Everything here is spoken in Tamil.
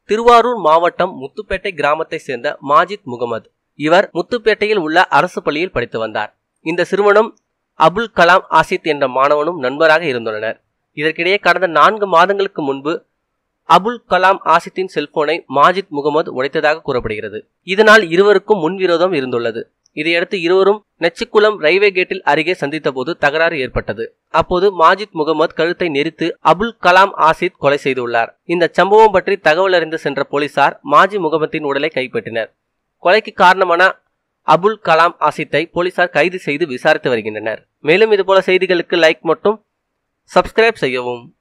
திருவாரூர் மாவட்டம் முத்துப்பேட்டை கிராமத்தை சேர்ந்த மாஜித் முகமது இவர் முத்துப்பேட்டையில் உள்ள அரசு பள்ளியில் படித்து வந்தார் இந்த சிறுவனும் அபுல் கலாம் ஆசித் என்ற மாணவனும் நண்பராக இருந்துள்ளனர் இதற்கிடையே கடந்த நான்கு மாதங்களுக்கு முன்பு அபுல் கலாம் ஆசித்தின் செல்போனை மாஜித் முகமது உடைத்ததாக கூறப்படுகிறது இதனால் இருவருக்கும் முன்விரோதம் இருந்துள்ளது இதையடுத்து இருவரும் நெச்சிக்குளம் ரயில்வே கேட்டில் அருகே சந்தித்த போது தகராறு ஏற்பட்டது அப்போது மாஜித் முகமது கழுத்தை நெரித்து அபுல் கலாம் ஆசித் கொலை செய்துள்ளார் இந்த சம்பவம் பற்றி தகவல் அறிந்து சென்ற போலீசார் மாஜி முகமதின் உடலை கைப்பற்றினர் கொலைக்கு காரணமான அபுல் கலாம் ஆசித்தை போலீசார் கைது செய்து விசாரித்து வருகின்றனர் மேலும் இதுபோல செய்திகளுக்கு லைக் மற்றும் சப்ஸ்கிரைப் செய்யவும்